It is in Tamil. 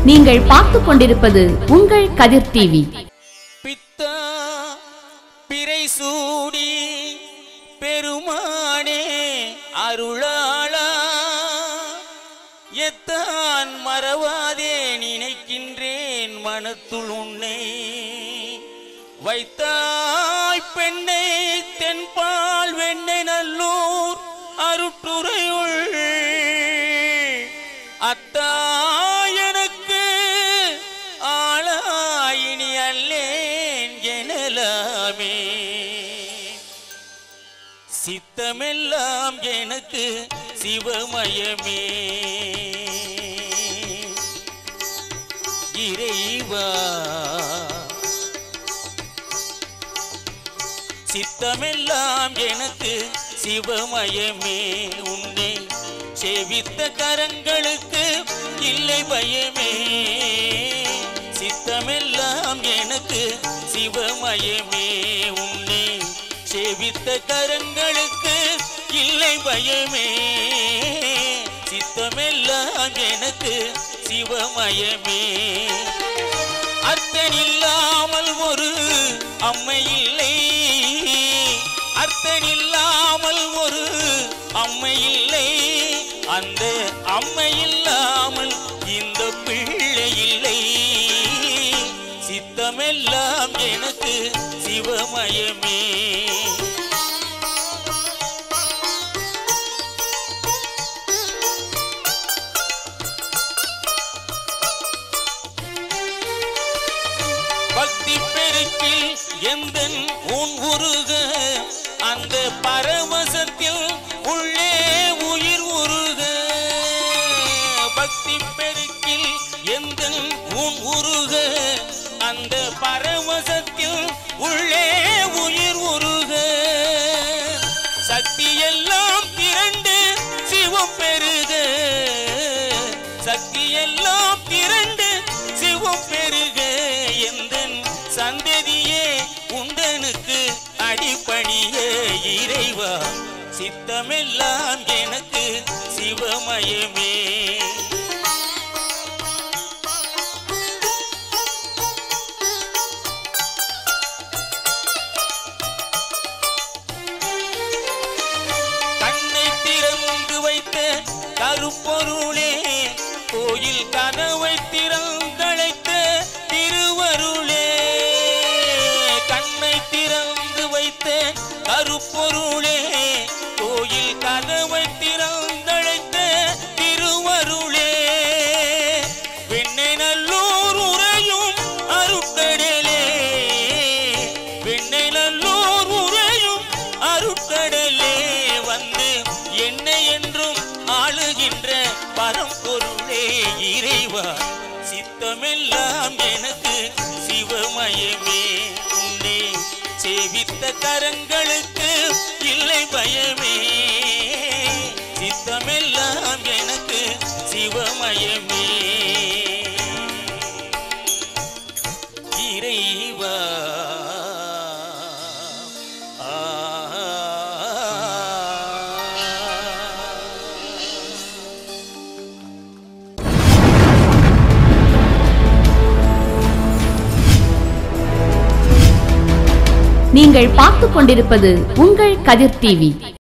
நீங்கள் பார்த்துக் கொண்டிருப்பது உங்கள் கதிர் டிவி பித்தா பிறை சூடி பெருமானே அருளாளா எத்தான் மறவாதே நினைக்கின்றேன் மனத்துள் உன்னை வைத்தாய் பெண்ணை தென்பால் வெண்ணை நல்லூர் அருட்டுரையுள் அத்தா எனக்கு ஆளாயினி அல்லேன் எனலாமே சித்தமெல்லாம் எனக்கு சிவமயமே இறைவா சித்தமெல்லாம் எனக்கு சிவமயமே உன்னை சேவித்த கரங்களுக்கு இல்லை பயமே சித்தமெல்லாம் எனக்கு சிவமயமே உன்னை சேவித்த கரங்களுக்கு இல்லை பயமே சித்தமெல்லாம் எனக்கு சிவமயமே அர்த்தனில்லாமல் ஒரு அம்மை இல்லை அர்த்தனில்லாமல் ஒரு அம்மை இல்லை அந்த அம்மை இல்லாமல் இந்த பிள்ளை இல்லை சித்தமெல்லாம் எனக்கு சிவமயமே பக்தி பெருக்கில் எந்த உன் உருக அந்த பரவசத்தில் உள்ளே உயிர் உருக பக்தி பெருக்கில் எந்த உன் உருக அந்த பரவசத்தில் உள்ளே உயிர் உருக சக்தி எல்லாம் திரண்டு சிவம் பெருக சக்தி எல்லாம் திரண்டு சிவம் பெருக எந்தன் சந்ததியே உண்டனுக்கு அடிப்பணிய இறைவா சித்தமெல்லாம் எனக்கு சிவமயமே கண்ணை திறந்து வைத்த கருப்பொருளே கோயில் கதவை திறந்தழைத்த திருவருளே கண்ணை திறந்து வைத்த கருப்பொருளே கோயில் கதவை திறந்தழைத்த திருவருளே வெண்ணை நல்லூர் உரையும் அருட்கடலே வெண்ணை நல்லூர் உரையும் அருட்கடலே வந்து என்னை என்றும் ஆளுகின்ற பரம்பொருளே இறைவா சித்தமெல்லாம் எனக்கு சிவமயமே உன்னை சேவித்த கரங்களுக்கு இல்லை பயமே சித்தமெல்லாம் எனக்கு சிவமயமே இறைவா ஆ நீங்கள் பார்த்துக் கொண்டிருப்பது உங்கள் கதிர் டிவி